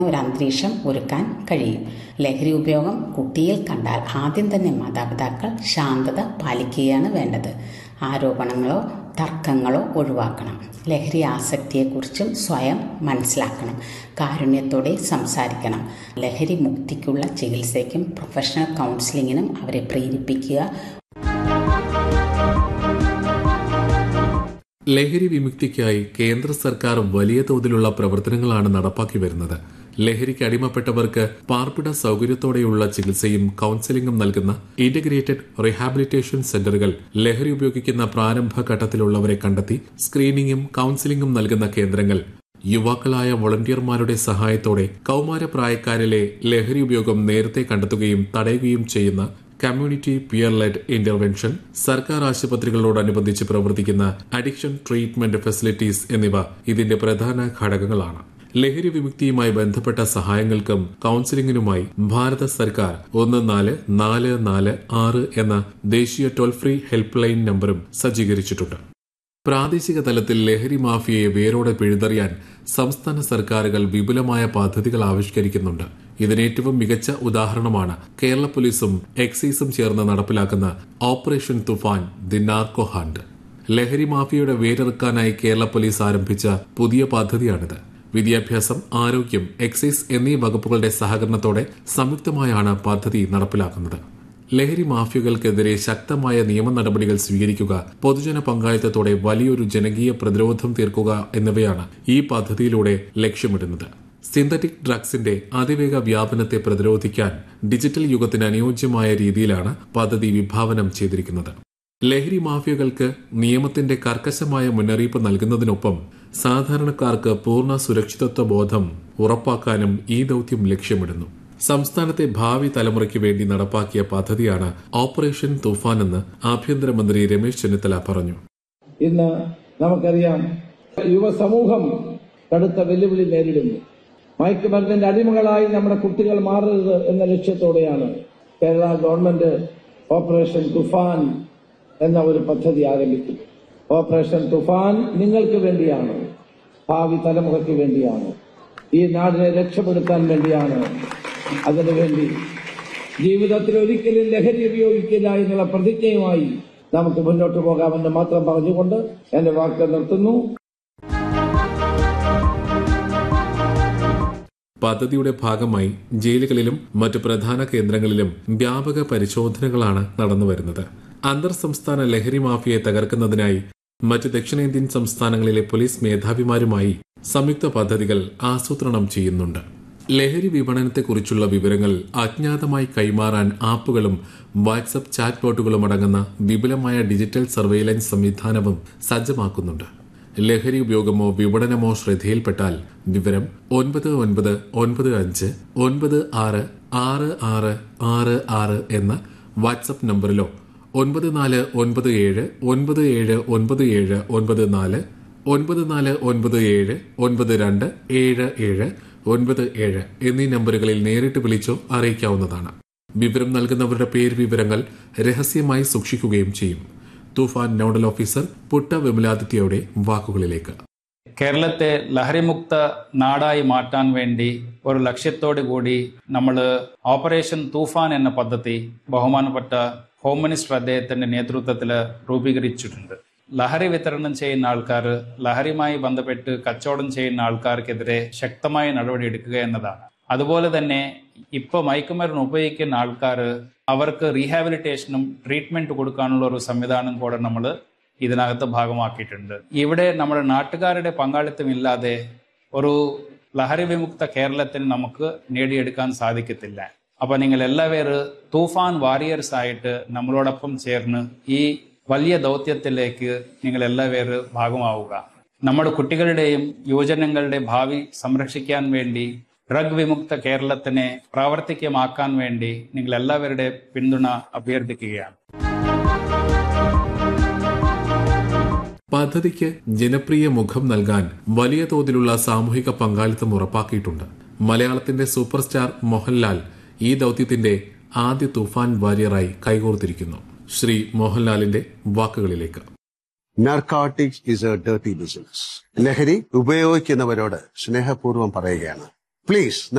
ഒരു അന്തരീക്ഷം ഒരുക്കാൻ കഴിയും ലഹരി ഉപയോഗം കുട്ടിയിൽ കണ്ടാൽ ആദ്യം തന്നെ മാതാപിതാക്കൾ ശാന്തത പാലിക്കുകയാണ് വേണ്ടത് ആരോപണങ്ങളോ തർക്കങ്ങളോ ഒഴിവാക്കണം ലഹരി ആസക്തിയെക്കുറിച്ചും സ്വയം മനസ്സിലാക്കണം കാരുണ്യത്തോടെ സംസാരിക്കണം ലഹരി മുക്തിക്കുള്ള ചികിത്സയ്ക്കും പ്രൊഫഷണൽ കൗൺസിലിങ്ങിനും അവരെ പ്രേരിപ്പിക്കുക ലഹരി വിമുക്തിക്കായി കേന്ദ്ര സർക്കാർ വലിയ തോതിലുള്ള പ്രവർത്തനങ്ങളാണ് നടപ്പാക്കി വരുന്നത് ലഹരിക്ക് അടിമപ്പെട്ടവർക്ക് പാർപ്പിട സൗകര്യത്തോടെയുള്ള ചികിത്സയും കൌൺസിലിംഗും നൽകുന്ന ഇന്റഗ്രേറ്റഡ് റീഹാബിലിറ്റേഷൻ സെന്ററുകൾ ലഹരി ഉപയോഗിക്കുന്ന പ്രാരംഭ ഘട്ടത്തിലുള്ളവരെ കണ്ടെത്തി സ്ക്രീനിംഗും കൌൺസിലിംഗും നൽകുന്ന കേന്ദ്രങ്ങൾ യുവാക്കളായ വോളണ്ടിയർമാരുടെ സഹായത്തോടെ കൌമാരപ്രായക്കാരിലെ ലഹരി ഉപയോഗം നേരത്തെ കണ്ടെത്തുകയും തടയുകയും ചെയ്യുന്ന കമ്മ്യൂണിറ്റി പിയർ ലെഡ് ഇന്റർവെൻഷൻ സർക്കാർ ആശുപത്രികളോടനുബന്ധിച്ച് പ്രവർത്തിക്കുന്ന അഡിക്ഷൻ ട്രീറ്റ്മെന്റ് ഫെസിലിറ്റീസ് എന്നിവ ഇതിന്റെ പ്രധാന ഘടകങ്ങളാണ് ലഹരി വിമുക്തിയുമായി ബന്ധപ്പെട്ട സഹായങ്ങൾക്കും കൌൺസിലിംഗിനുമായി ഭാരത സർക്കാർ ഒന്ന് നാല് നാല് നാല് ആറ് എന്ന ദേശീയ ടോൾ ഫ്രീ ഹെൽപ്പ് ലൈൻ നമ്പറും സജ്ജീകരിച്ചിട്ടുണ്ട് പ്രാദേശിക തലത്തിൽ ലഹരി മാഫിയയെ വേരോടെ പിഴുതെറിയാൻ സംസ്ഥാന സർക്കാരുകൾ വിപുലമായ പദ്ധതികൾ ആവിഷ്കരിക്കുന്നുണ്ട് ഇതിനേറ്റവും മികച്ച ഉദാഹരണമാണ് കേരള പോലീസും എക്സൈസും ചേർന്ന് നടപ്പിലാക്കുന്ന operation Toofan the narco hunt ലഹരി മാഫിയയുടെ വേരെറുക്കാനായി കേരള പോലീസ് ആരംഭിച്ച പുതിയ പദ്ധതിയാണിത് വിദ്യാഭ്യാസം ആരോഗ്യം എക്സൈസ് എന്നീ വകുപ്പുകളുടെ സഹകരണത്തോടെ സംയുക്തമായാണ് പദ്ധതി നടപ്പിലാക്കുന്നത് ലഹരി മാഫിയകൾക്കെതിരെ ശക്തമായ നിയമ നടപടികൾ സ്വീകരിക്കുക പൊതുജന പങ്കാളിത്തത്തോടെ വലിയൊരു ജനകീയ പ്രതിരോധം തീർക്കുക എന്നിവയാണ് ഈ പദ്ധതിയിലൂടെ ലക്ഷ്യമിടുന്നത് സിന്തറ്റിക് ഡ്രഗ്സിന്റെ അതിവേഗ വ്യാപനത്തെ പ്രതിരോധിക്കാൻ ഡിജിറ്റൽ യുഗത്തിന് അനുയോജ്യമായ രീതിയിലാണ് പദ്ധതി വിഭാവനം ചെയ്തിരിക്കുന്നത് ലഹരി മാഫിയകൾക്ക് നിയമത്തിന്റെ കർക്കശമായ മുന്നറിയിപ്പ് നൽകുന്നതിനൊപ്പം സാധാരണക്കാർക്ക് പൂർണ്ണ സുരക്ഷിതത്വ ബോധം ഉറപ്പാക്കാനും ഈ ദൌത്യം ലക്ഷ്യമിടുന്നു സംസ്ഥാനത്തെ ഭാവി തലമുറയ്ക്ക് വേണ്ടി നടപ്പാക്കിയ പദ്ധതിയാണ് ഓപ്പറേഷൻ തുഫാൻ എന്ന് ആഭ്യന്തരമന്ത്രി രമേശ് ചെന്നിത്തല പറഞ്ഞു ഇന്ന് നമുക്കറിയാം യുവസമൂഹം കടുത്ത വെല്ലുവിളി നേരിടുന്നു മയക്കുമരുന്നിന്റെ അടിമകളായി നമ്മുടെ കുട്ടികൾ മാറരുത് എന്ന ലക്ഷ്യത്തോടെയാണ് കേരള ഗവൺമെന്റ് ഓപ്പറേഷൻ തുഫാൻ എന്ന ഒരു പദ്ധതി ആരംഭിക്കുന്നത് ഓപ്പറേഷൻ തുഫാൻ നിങ്ങൾക്ക് വേണ്ടിയാണ് ഭാവി തലമുറയ്ക്ക് വേണ്ടിയാണ് ഈ നാടിനെ രക്ഷപ്പെടുത്താൻ വേണ്ടിയാണ് അതിനുവേണ്ടി ജീവിതത്തിൽ ഒരിക്കലും ലഹരി ഉപയോഗിക്കില്ല എന്നുള്ള പ്രതിജ്ഞയുമായി നമുക്ക് മുന്നോട്ട് പോകാമെന്ന് മാത്രം പറഞ്ഞുകൊണ്ട് എന്റെ വാക്ക് നിർത്തുന്നു പദ്ധതിയുടെ ഭാഗമായി ജയിലുകളിലും മറ്റു പ്രധാന കേന്ദ്രങ്ങളിലും വ്യാപക പരിശോധനകളാണ് നടന്നുവരുന്നത് അന്തർ സംസ്ഥാന ലഹരി മാഫിയയെ തകർക്കുന്നതിനായി മറ്റ് ദക്ഷിണേന്ത്യൻ സംസ്ഥാനങ്ങളിലെ പോലീസ് മേധാവിമാരുമായി സംയുക്ത പദ്ധതികൾ ആസൂത്രണം ചെയ്യുന്നുണ്ട് ലഹരി വിപണനത്തെക്കുറിച്ചുള്ള വിവരങ്ങൾ അജ്ഞാതമായി കൈമാറാൻ ആപ്പുകളും വാട്സപ്പ് ചാറ്റ് ബോട്ടുകളും അടങ്ങുന്ന വിപുലമായ ഡിജിറ്റൽ സർവൈലൻസ് സംവിധാനവും സജ്ജമാക്കുന്നുണ്ട് ലഹരി ഉപയോഗമോ വിപണനമോ ശ്രദ്ധയിൽപ്പെട്ടാൽ വിവരം ഒൻപത് ഒൻപത് ഒൻപത് അഞ്ച് ഒൻപത് ആറ് ആറ് ആറ് ആറ് ആറ് എന്ന വാട്സപ്പ് നമ്പറിലോ ഒൻപത് നാല് ഒൻപത് ഏഴ് ഒൻപത് ഏഴ് ഒൻപത് ഏഴ് ഒൻപത് നാല് ഒൻപത് നാല് ഒൻപത് ഏഴ് ഒൻപത് രണ്ട് ഏഴ് ഏഴ് ഒൻപത് ഏഴ് എന്നീ നമ്പറുകളിൽ നേരിട്ട് വിളിച്ചോ അറിയിക്കാവുന്നതാണ് വിവരം നൽകുന്നവരുടെ പേര് വിവരങ്ങൾ രഹസ്യമായി സൂക്ഷിക്കുകയും ചെയ്യും തൂഫാൻ നോഡൽ ഓഫീസർ പുട്ട വിമലാദിത്യയുടെ വാക്കുകളിലേക്ക് കേരളത്തെ ലഹരിമുക്ത നാടായി മാറ്റാൻ വേണ്ടി ഒരു ലക്ഷ്യത്തോടു കൂടി നമ്മൾ ഓപ്പറേഷൻ തൂഫാൻ എന്ന പദ്ധതി ബഹുമാനപ്പെട്ട ഹോം മിനിസ്റ്റർ അദ്ദേഹത്തിന്റെ നേതൃത്വത്തിൽ രൂപീകരിച്ചിട്ടുണ്ട് ലഹരി വിതരണം ചെയ്യുന്ന ആൾക്കാർ ലഹരിയുമായി ബന്ധപ്പെട്ട് കച്ചവടം ചെയ്യുന്ന ആൾക്കാർക്കെതിരെ ശക്തമായ നടപടി എടുക്കുക എന്നതാണ് അതുപോലെ തന്നെ ഇപ്പൊ മയക്കുമരുന്ന് ഉപയോഗിക്കുന്ന ആൾക്കാർ അവർക്ക് റീഹാബിലിറ്റേഷനും ട്രീറ്റ്മെന്റ് കൊടുക്കാനുള്ള ഒരു സംവിധാനം കൂടെ നമ്മൾ ഇതിനകത്ത് ഭാഗമാക്കിയിട്ടുണ്ട് ഇവിടെ നമ്മുടെ നാട്ടുകാരുടെ പങ്കാളിത്തം ഇല്ലാതെ ഒരു ലഹരി വിമുക്ത കേരളത്തിന് നമുക്ക് നേടിയെടുക്കാൻ സാധിക്കത്തില്ല അപ്പൊ നിങ്ങൾ എല്ലാവരും തൂഫാൻ വാരിയേഴ്സ് ആയിട്ട് നമ്മളോടൊപ്പം ചേർന്ന് ഈ വലിയ ദൗത്യത്തിലേക്ക് നിങ്ങൾ എല്ലാവരും ഭാഗമാവുക നമ്മുടെ കുട്ടികളുടെയും യുവജനങ്ങളുടെ ഭാവി സംരക്ഷിക്കാൻ വേണ്ടി ഡ്രഗ് വിമുക്ത കേരളത്തിനെ പ്രാവർത്തികമാക്കാൻ വേണ്ടി നിങ്ങൾ എല്ലാവരുടെ പിന്തുണ അഭ്യർത്ഥിക്കുകയാണ് പദ്ധതിക്ക് ജനപ്രിയ മുഖം നൽകാൻ വലിയ തോതിലുള്ള സാമൂഹിക പങ്കാളിത്തം ഉറപ്പാക്കിയിട്ടുണ്ട് മലയാളത്തിന്റെ സൂപ്പർ സ്റ്റാർ മോഹൻലാൽ ഈ ദൌത്യത്തിന്റെ ആദ്യ തുഫാൻ വാരിയറായി കൈകോർത്തിരിക്കുന്നു ശ്രീ മോഹൻലാലിന്റെ വാക്കുകളിലേക്ക് narcotics is a dirty business ലഹരി ഉപയോഗിക്കുന്നവരോട് സ്നേഹപൂർവ്വം പറയുകയാണ് പ്ലീസ്